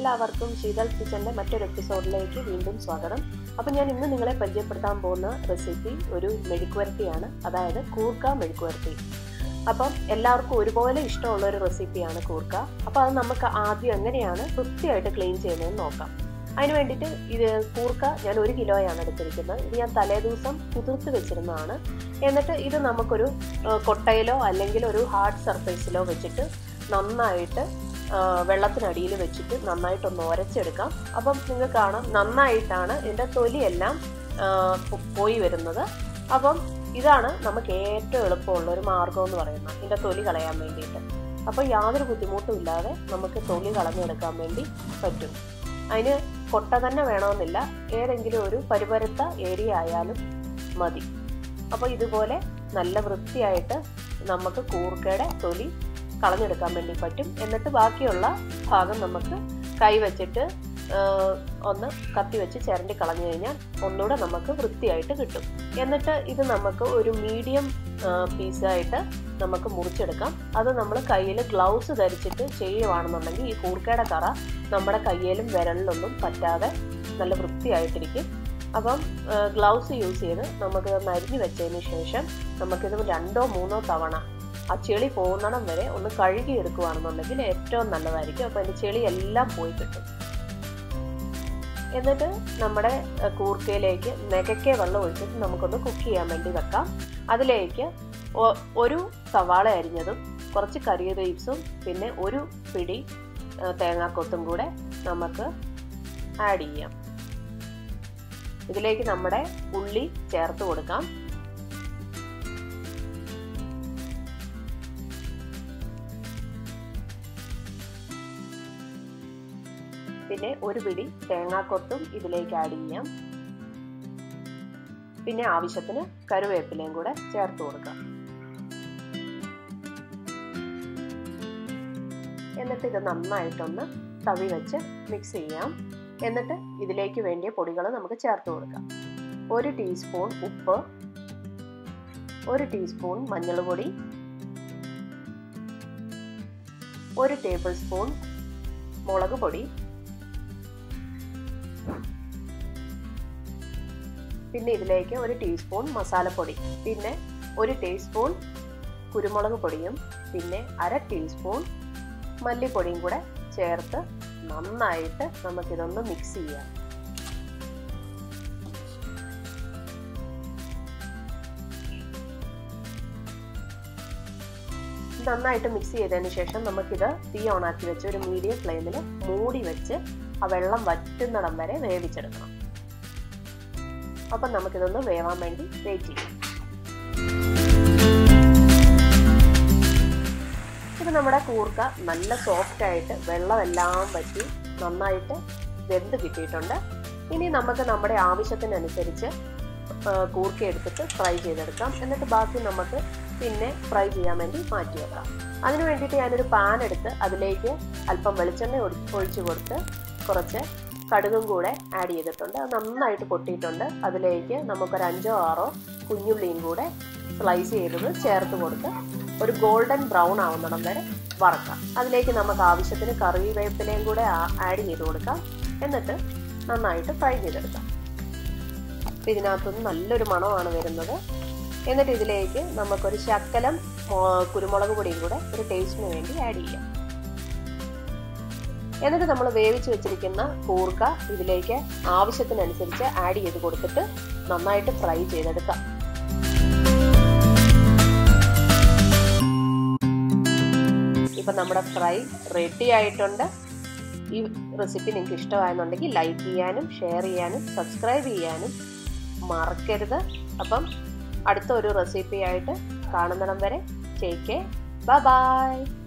എല്ലാവർക്കും ശീതൽ കിച്ചൻ്റെ മറ്റൊരു എപ്പിസോഡിലേക്ക് വീണ്ടും സ്വാഗതം അപ്പം ഞാൻ ഇന്ന് നിങ്ങളെ പരിചയപ്പെടുത്താൻ പോകുന്ന റെസിപ്പി ഒരു മെഴുക്കുവരട്ടിയാണ് അതായത് കൂർക്ക മെഴുക്കുവരട്ടി അപ്പം എല്ലാവർക്കും ഒരുപോലെ ഇഷ്ടമുള്ള ഒരു റെസിപ്പിയാണ് കൂർക്ക അപ്പോൾ അത് നമുക്ക് ആദ്യം എങ്ങനെയാണ് വൃത്തിയായിട്ട് ക്ലീൻ ചെയ്യുന്നതെന്ന് നോക്കാം അതിന് വേണ്ടിയിട്ട് ഇത് കൂർക്ക ഞാൻ ഒരു കിലോയാണ് എടുത്തിരിക്കുന്നത് ഇത് ഞാൻ തലേ ദിവസം കുതിർത്ത് വെച്ചിരുന്നതാണ് എന്നിട്ട് ഇത് നമുക്കൊരു കൊട്ടയിലോ അല്ലെങ്കിൽ ഒരു ഹാർഡ് സർഫേസിലോ വെച്ചിട്ട് നന്നായിട്ട് വെള്ളത്തിനടിയിൽ വെച്ചിട്ട് നന്നായിട്ടൊന്ന് ഉരച്ചെടുക്കാം അപ്പം നിങ്ങൾക്ക് കാണാം നന്നായിട്ടാണ് ഇതിൻ്റെ തൊലിയെല്ലാം പോയി വരുന്നത് അപ്പം ഇതാണ് നമുക്ക് ഏറ്റവും എളുപ്പമുള്ള ഒരു മാർഗം എന്ന് പറയുന്നത് ഇതിൻ്റെ തൊലി കളയാൻ വേണ്ടിയിട്ട് അപ്പോൾ യാതൊരു ബുദ്ധിമുട്ടും ഇല്ലാതെ നമുക്ക് തൊലി കളഞ്ഞെടുക്കാൻ വേണ്ടി പറ്റും അതിന് കൊട്ട തന്നെ വേണമെന്നില്ല ഏതെങ്കിലും ഒരു പരിപരുത്ത ഏരിയ ആയാലും മതി അപ്പോൾ ഇതുപോലെ നല്ല വൃത്തിയായിട്ട് നമുക്ക് കൂർക്കയുടെ തൊലി കളഞ്ഞെടുക്കാൻ വേണ്ടി പറ്റും എന്നിട്ട് ബാക്കിയുള്ള ഭാഗം നമുക്ക് കൈ വെച്ചിട്ട് ഒന്ന് കത്തി വെച്ച് ചിരണ്ടി കളഞ്ഞു കഴിഞ്ഞാൽ ഒന്നുകൂടെ നമുക്ക് വൃത്തിയായിട്ട് കിട്ടും എന്നിട്ട് ഇത് നമുക്ക് ഒരു മീഡിയം പീസായിട്ട് നമുക്ക് മുറിച്ചെടുക്കാം അത് നമ്മൾ കയ്യിൽ ഗ്ലൗസ് ധരിച്ചിട്ട് ചെയ്യുവാണെന്നുണ്ടെങ്കിൽ ഈ കൂർക്കയുടെ കറ നമ്മുടെ കയ്യിലും വിരലിലൊന്നും പറ്റാതെ നല്ല വൃത്തിയായിട്ടിരിക്കും അപ്പം ഗ്ലൗസ് യൂസ് ചെയ്ത് നമുക്ക് മരിഞ്ഞ് വെച്ചതിന് ശേഷം നമുക്കിത് രണ്ടോ മൂന്നോ തവണ ആ ചെളി പോകുന്നിടം വരെ ഒന്ന് കഴുകി എടുക്കുകയാണെന്നുണ്ടെങ്കിൽ ഏറ്റവും നല്ലതായിരിക്കും അപ്പോൾ അതിൻ്റെ ചെളി എല്ലാം പോയി കിട്ടും എന്നിട്ട് നമ്മുടെ കൂർക്കയിലേക്ക് നെകക്കെ വെള്ളം ഒഴിച്ചിട്ട് നമുക്കൊന്ന് കുക്ക് ചെയ്യാൻ വേണ്ടി വെക്കാം അതിലേക്ക് ഒരു സവാള അരിഞ്ഞതും കുറച്ച് കറിയ ലീവ്സും പിന്നെ ഒരു പിടി തേങ്ങാക്കൊത്തും കൂടെ നമുക്ക് ആഡ് ചെയ്യാം ഇതിലേക്ക് നമ്മുടെ ഉള്ളി ചേർത്ത് കൊടുക്കാം പിന്നെ ഒരു പിടി തേങ്ങാക്കൊത്തും ഇതിലേക്ക് ആഡ് ചെയ്യാം പിന്നെ ആവശ്യത്തിന് കരുവേപ്പിലയും കൂടെ ചേർത്ത് കൊടുക്കാം എന്നിട്ട് ഇത് നന്നായിട്ടൊന്ന് തവി വെച്ച് മിക്സ് ചെയ്യാം എന്നിട്ട് ഇതിലേക്ക് വേണ്ടിയ പൊടികൾ നമുക്ക് ചേർത്ത് കൊടുക്കാം ഒരു ടീസ്പൂൺ ഉപ്പ് ഒരു ടീസ്പൂൺ മഞ്ഞൾ പൊടി ഒരു ടേബിൾ സ്പൂൺ മുളക് പൊടി പിന്നെ ഇതിലേക്ക് ഒരു ടീസ്പൂൺ മസാലപ്പൊടി പിന്നെ ഒരു ടീസ്പൂൺ കുരുമുളക് പൊടിയും പിന്നെ അര ടീസ്പൂൺ മല്ലിപ്പൊടിയും കൂടെ ചേർത്ത് നന്നായിട്ട് നമുക്കിതൊന്ന് മിക്സ് ചെയ്യാം നന്നായിട്ട് മിക്സ് ചെയ്തതിന് ശേഷം നമുക്കിത് തീ ഓണാക്കി വെച്ച് ഒരു മീഡിയം ഫ്ലെയിമിൽ മൂടി വെച്ച് ആ വെള്ളം വറ്റുന്നിടം വരെ വേവിച്ചെടുക്കണം അപ്പം നമുക്കിതൊന്ന് വേവാൻ വേണ്ടി വെയിറ്റ് ചെയ്യാം ഇത് നമ്മുടെ കൂർക്ക നല്ല സോഫ്റ്റ് ആയിട്ട് വെള്ളമെല്ലാം വറ്റി നന്നായിട്ട് വെന്ത് കിട്ടിയിട്ടുണ്ട് ഇനി നമുക്ക് നമ്മുടെ ആവശ്യത്തിനനുസരിച്ച് കൂർക്ക എടുത്തിട്ട് ഫ്രൈ ചെയ്തെടുക്കാം എന്നിട്ട് ബാക്കി നമുക്ക് പിന്നെ ഫ്രൈ ചെയ്യാൻ വേണ്ടി മാറ്റി വെക്കാം അതിന് വേണ്ടിയിട്ട് ഞാനൊരു പാൻ എടുത്ത് അതിലേക്ക് അല്പം വെളിച്ചെണ്ണ ഒഴിച്ചു കൊടുത്ത് കുറച്ച് കടുകും കൂടെ ആഡ് ചെയ്തിട്ടുണ്ട് അത് നന്നായിട്ട് പൊട്ടിയിട്ടുണ്ട് അതിലേക്ക് നമുക്കൊരു അഞ്ചോ ആറോ കുഞ്ഞുള്ളിയും കൂടെ സ്ലൈസ് ചെയ്തത് ചേർത്ത് കൊടുത്ത് ഒരു ഗോൾഡൻ ബ്രൗൺ ആവുന്നിടം വരെ വറക്കാം അതിലേക്ക് നമുക്ക് ആവശ്യത്തിന് കറിവേപ്പിലയും കൂടെ ആഡ് ചെയ്ത് കൊടുക്കാം എന്നിട്ട് നന്നായിട്ട് ഫ്രൈ ചെയ്തെടുക്കാം ഇതിനകത്തുനിന്ന് നല്ലൊരു മണമാണ് വരുന്നത് എന്നിട്ട് ഇതിലേക്ക് നമുക്കൊരു ശക്കലം കുരുമുളക് പൊടിയും കൂടെ ഒരു ടേസ്റ്റിന് വേണ്ടി ആഡ് ചെയ്യാം എന്നിട്ട് നമ്മൾ വേവിച്ച് വെച്ചിരിക്കുന്ന കൂർക്ക ഇതിലേക്ക് ആവശ്യത്തിനനുസരിച്ച് ആഡ് ചെയ്ത് കൊടുത്തിട്ട് നന്നായിട്ട് ഫ്രൈ ചെയ്തെടുക്കാം ഇപ്പം നമ്മുടെ ഫ്രൈ റെഡി ആയിട്ടുണ്ട് ഈ റെസിപ്പി നിങ്ങൾക്ക് ഇഷ്ടമായെന്നുണ്ടെങ്കിൽ ലൈക്ക് ചെയ്യാനും ഷെയർ ചെയ്യാനും സബ്സ്ക്രൈബ് ചെയ്യാനും മറക്കരുത് അപ്പം അടുത്ത ഒരു റെസിപ്പി ആയിട്ട് കാണുന്നിടം വരെ ടേക്ക് ബൈ ബൈ